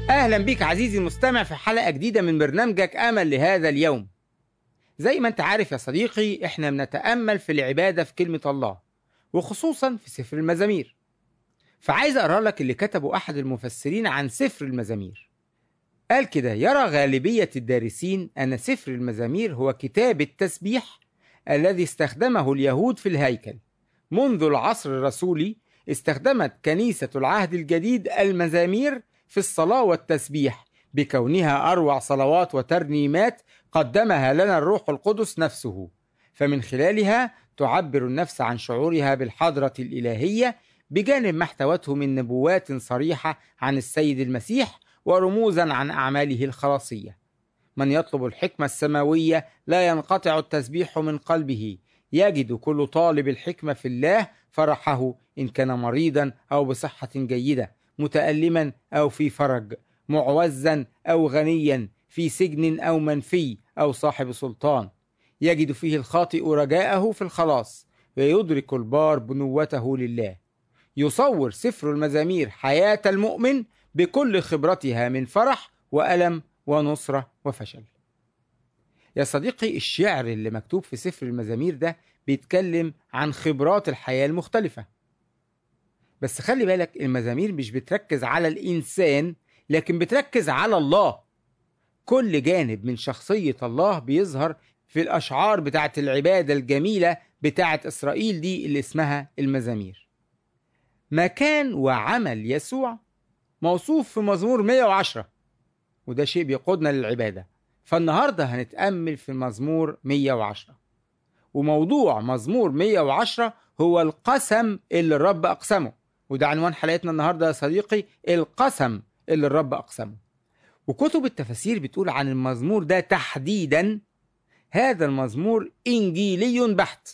أهلا بك عزيزي المستمع في حلقة جديدة من برنامجك أمل لهذا اليوم زي ما أنت عارف يا صديقي إحنا بنتأمل في العبادة في كلمة الله وخصوصا في سفر المزامير فعايز أقرأ لك اللي كتبه أحد المفسرين عن سفر المزامير قال كده يرى غالبية الدارسين أن سفر المزامير هو كتاب التسبيح الذي استخدمه اليهود في الهيكل منذ العصر الرسولي استخدمت كنيسة العهد الجديد المزامير في الصلاة والتسبيح بكونها أروع صلوات وترنيمات قدمها لنا الروح القدس نفسه فمن خلالها تعبر النفس عن شعورها بالحضرة الإلهية بجانب ما احتوته من نبوات صريحة عن السيد المسيح ورموزا عن أعماله الخلاصية من يطلب الحكمة السماوية لا ينقطع التسبيح من قلبه يجد كل طالب الحكمة في الله فرحه إن كان مريضا أو بصحة جيدة متألما أو في فرج معوزا أو غنيا في سجن أو منفي أو صاحب سلطان يجد فيه الخاطئ رجاءه في الخلاص ويدرك البار بنوته لله يصور سفر المزامير حياة المؤمن بكل خبرتها من فرح وألم ونصرة وفشل يا صديقي الشعر اللي مكتوب في سفر المزامير ده بيتكلم عن خبرات الحياة المختلفة بس خلي بالك المزامير مش بتركز على الإنسان لكن بتركز على الله كل جانب من شخصية الله بيظهر في الأشعار بتاعت العبادة الجميلة بتاعت إسرائيل دي اللي اسمها المزامير مكان وعمل يسوع موصوف في مزمور 110 وده شيء بيقودنا للعبادة فالنهاردة هنتأمل في مزمور 110 وموضوع مزمور 110 هو القسم اللي الرب أقسمه وده عنوان حلقتنا النهاردة يا صديقي القسم اللي الرب أقسمه وكتب التفاسير بتقول عن المزمور ده تحديدا هذا المزمور إنجيلي بحت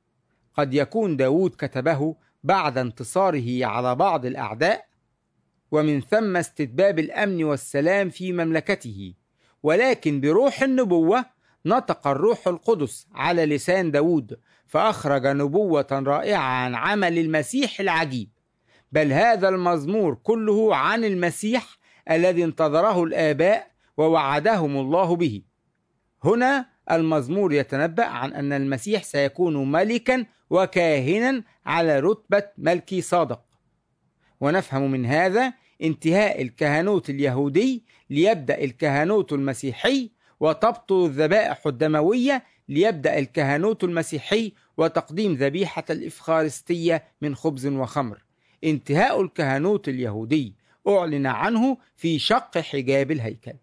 قد يكون داود كتبه بعد انتصاره على بعض الأعداء ومن ثم استتباب الأمن والسلام في مملكته ولكن بروح النبوة نطق الروح القدس على لسان داود فأخرج نبوة رائعة عن عمل المسيح العجيب بل هذا المزمور كله عن المسيح الذي انتظره الآباء ووعدهم الله به هنا المزمور يتنبأ عن أن المسيح سيكون ملكا وكاهنا على رتبة ملكي صادق ونفهم من هذا انتهاء الكهنوت اليهودي ليبدأ الكهنوت المسيحي وتبطل الذبائح الدموية ليبدأ الكهنوت المسيحي وتقديم ذبيحة الإفخارستية من خبز وخمر انتهاء الكهنوت اليهودي أعلن عنه في شق حجاب الهيكل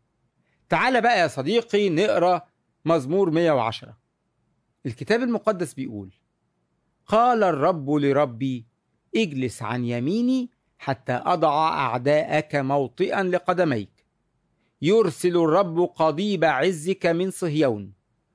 تعال بقى يا صديقي نقرأ مزمور 110 الكتاب المقدس بيقول قال الرب لربي اجلس عن يميني حتى أضع أعداءك موطئا لقدميك يرسل الرب قضيب عزك من صهيون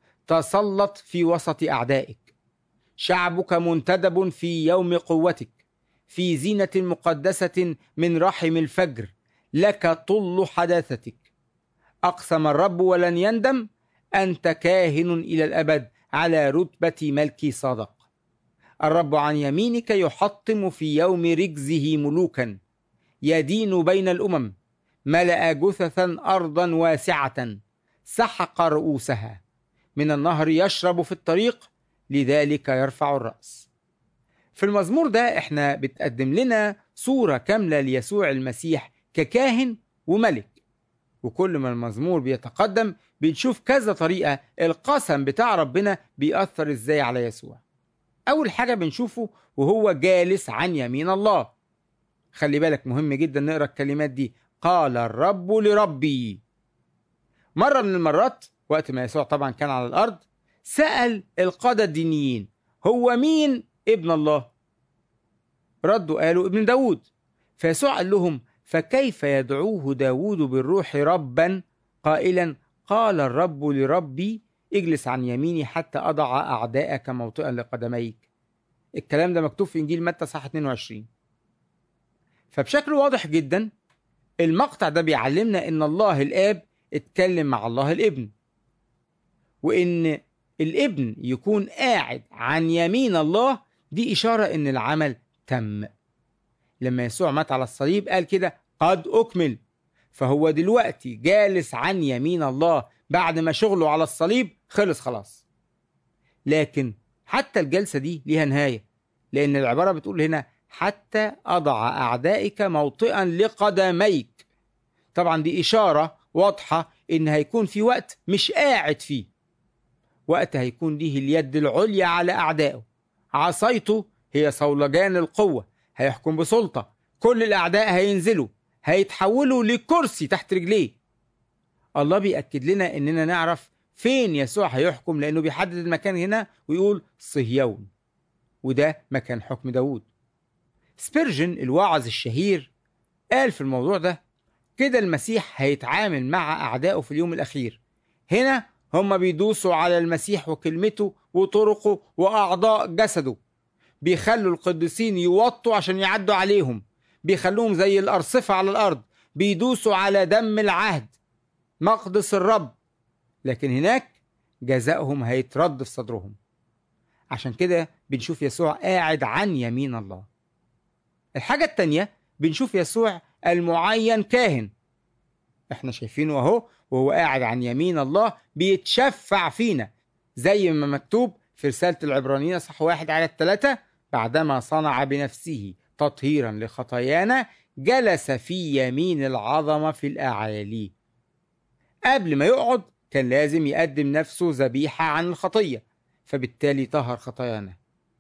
تسلط في وسط أعدائك شعبك منتدب في يوم قوتك في زينة مقدسة من رحم الفجر لك طل حداثتك أقسم الرب ولن يندم أنت كاهن إلى الأبد على رتبة ملكي صادق الرب عن يمينك يحطم في يوم رجزه ملوكا يدين بين الأمم ملأ جثثا أرضا واسعة سحق رؤوسها من النهر يشرب في الطريق لذلك يرفع الرأس في المزمور ده احنا بتقدم لنا صورة كاملة ليسوع المسيح ككاهن وملك وكل ما المزمور بيتقدم بنشوف كذا طريقة القسم بتاع ربنا بيأثر ازاي على يسوع أول حاجة بنشوفه وهو جالس عن يمين الله خلي بالك مهم جدا نقرأ الكلمات دي قال الرب لربي مرة من المرات وقت ما يسوع طبعا كان على الأرض سأل القادة الدينيين هو مين ابن الله ردوا قالوا ابن داود فيسوع قال لهم فكيف يدعوه داود بالروح ربا قائلا قال الرب لربي اجلس عن يميني حتى أضع أعداءك موطئا لقدميك الكلام ده مكتوب في إنجيل متى صح 22 فبشكل واضح جدا المقطع ده بيعلمنا إن الله الآب اتكلم مع الله الابن وإن الابن يكون قاعد عن يمين الله دي إشارة إن العمل تم لما يسوع مات على الصليب قال كده قد أكمل فهو دلوقتي جالس عن يمين الله بعد ما شغله على الصليب خلص خلاص لكن حتى الجلسة دي ليها نهاية لأن العبارة بتقول هنا حتى أضع أعدائك موطئا لقدميك طبعا دي إشارة واضحة إن هيكون في وقت مش قاعد فيه وقت هيكون ليه اليد العليا على أعدائه عصايته هي صولجان القوة هيحكم بسلطة كل الأعداء هينزلوا هيتحولوا لكرسي تحت رجليه الله بيأكد لنا إننا نعرف فين يسوع هيحكم لأنه بيحدد المكان هنا ويقول صهيون وده مكان حكم داود سبيرجن الواعظ الشهير قال في الموضوع ده كده المسيح هيتعامل مع أعدائه في اليوم الأخير هنا هم بيدوسوا على المسيح وكلمته وطرقه وأعضاء جسده بيخلوا القديسين يوطوا عشان يعدوا عليهم بيخلوهم زي الأرصفة على الأرض بيدوسوا على دم العهد مقدس الرب لكن هناك جزائهم هيترد في صدرهم عشان كده بنشوف يسوع قاعد عن يمين الله الحاجة التانية بنشوف يسوع المعين كاهن احنا شايفينه اهو وهو قاعد عن يمين الله بيتشفع فينا زي ما مكتوب في رسالة العبرانيين صح واحد على الثلاثة بعدما صنع بنفسه تطهيرا لخطايانا جلس في يمين العظمة في الأعالي قبل ما يقعد كان لازم يقدم نفسه ذبيحة عن الخطية فبالتالي طهر خطايانا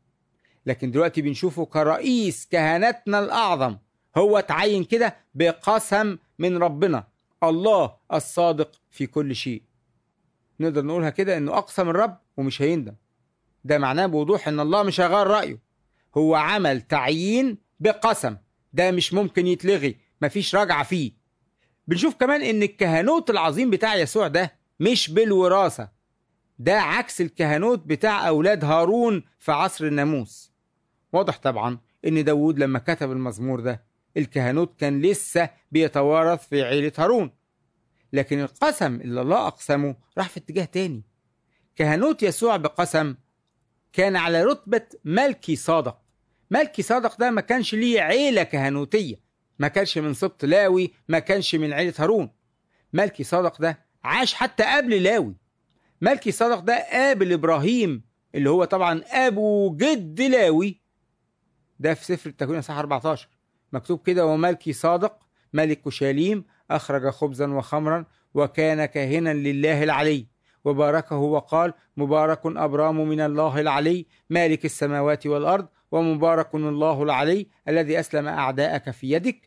لكن دلوقتي بنشوفه كرئيس كهنتنا الأعظم هو اتعين كده بقسم من ربنا الله الصادق في كل شيء نقدر نقولها كده انه اقسم الرب ومش هيندم ده معناه بوضوح ان الله مش هيغير رايه هو عمل تعيين بقسم ده مش ممكن يتلغي مفيش رجعه فيه بنشوف كمان ان الكهنوت العظيم بتاع يسوع ده مش بالوراثه ده عكس الكهنوت بتاع اولاد هارون في عصر الناموس واضح طبعا ان داود لما كتب المزمور ده الكهنوت كان لسه بيتوارث في عيلة هارون لكن القسم اللي الله أقسمه راح في اتجاه تاني كهنوت يسوع بقسم كان على رتبة ملكي صادق ملكي صادق ده ما كانش ليه عيلة كهنوتية ما كانش من سبط لاوي ما كانش من عيلة هارون ملكي صادق ده عاش حتى قبل لاوي ملكي صادق ده قابل إبراهيم اللي هو طبعا أبو جد لاوي ده في سفر التكوين اصحاح 14 مكتوب كده وملكي صادق ملك شاليم أخرج خبزا وخمرا وكان كاهنا لله العلي وباركه وقال مبارك أبرام من الله العلي مالك السماوات والأرض ومبارك الله العلي الذي أسلم أعداءك في يدك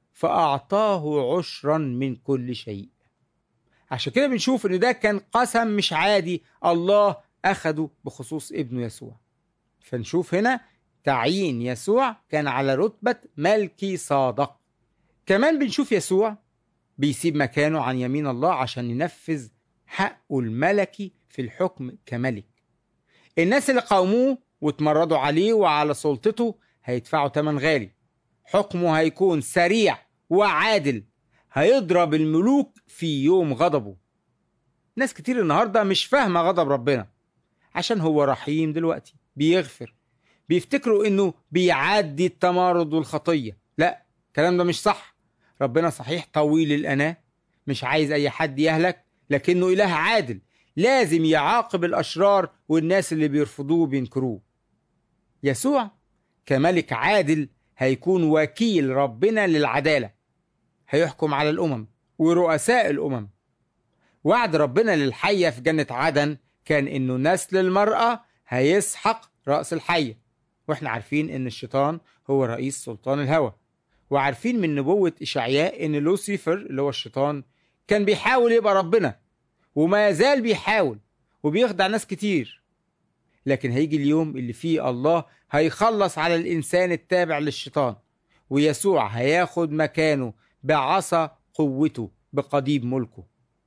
فأعطاه عشرا من كل شيء عشان كده بنشوف ان ده كان قسم مش عادي الله أخده بخصوص ابنه يسوع فنشوف هنا تعيين يسوع كان على رتبة ملكي صادق كمان بنشوف يسوع بيسيب مكانه عن يمين الله عشان ينفذ حقه الملكي في الحكم كملك الناس اللي قاوموه واتمردوا عليه وعلى سلطته هيدفعوا تمن غالي حكمه هيكون سريع وعادل هيضرب الملوك في يوم غضبه ناس كتير النهاردة مش فاهمة غضب ربنا عشان هو رحيم دلوقتي بيغفر بيفتكروا انه بيعدي التمارض والخطية لا الكلام ده مش صح ربنا صحيح طويل الأناة مش عايز أي حد يهلك لكنه إله عادل لازم يعاقب الأشرار والناس اللي بيرفضوه وبينكروه يسوع كملك عادل هيكون وكيل ربنا للعدالة هيحكم على الأمم ورؤساء الأمم وعد ربنا للحية في جنة عدن كان إنه نسل المرأة هيسحق رأس الحية واحنا عارفين ان الشيطان هو رئيس سلطان الهوى وعارفين من نبوة إشعياء ان لوسيفر اللي هو الشيطان كان بيحاول يبقى ربنا وما يزال بيحاول وبيخدع ناس كتير لكن هيجي اليوم اللي فيه الله هيخلص على الإنسان التابع للشيطان ويسوع هياخد مكانه بعصا قوته بقضيب ملكه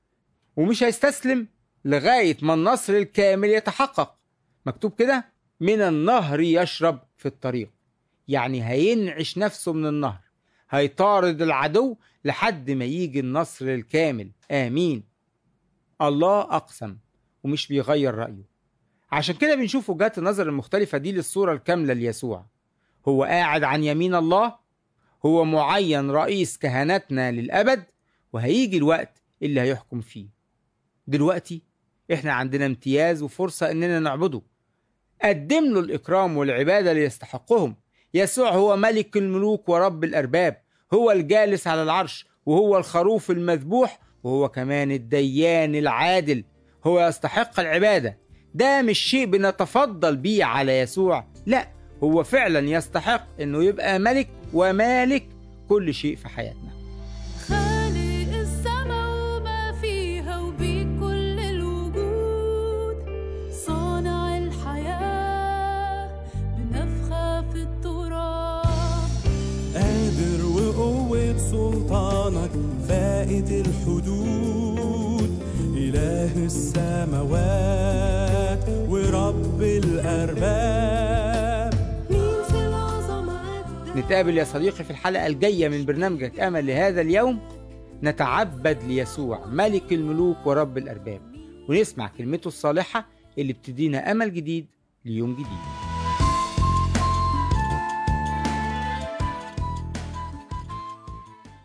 ومش هيستسلم لغاية ما النصر الكامل يتحقق مكتوب كده من النهر يشرب في الطريق يعني هينعش نفسه من النهر هيطارد العدو لحد ما يجي النصر الكامل آمين الله أقسم ومش بيغير رأيه عشان كده بنشوف وجهات النظر المختلفة دي للصورة الكاملة ليسوع هو قاعد عن يمين الله هو معين رئيس كهنتنا للأبد وهيجي الوقت اللي هيحكم فيه دلوقتي احنا عندنا امتياز وفرصة اننا نعبده قدم له الإكرام والعبادة اللي يستحقهم يسوع هو ملك الملوك ورب الأرباب هو الجالس على العرش وهو الخروف المذبوح وهو كمان الديان العادل هو يستحق العبادة ده مش شيء بنتفضل بيه على يسوع لا هو فعلا يستحق انه يبقى ملك ومالك كل شيء في حياتنا خالق السما وما فيها وبيك كل الوجود صانع الحياة بنفخة في التراب قادر وقوة سلطانك فائت الحدود إله السماوات ورب الأرباب مين في العظمة قدك نتقابل يا صديقي في الحلقة الجاية من برنامجك أمل لهذا اليوم نتعبد ليسوع ملك الملوك ورب الأرباب ونسمع كلمته الصالحة اللي بتدينا أمل جديد ليوم جديد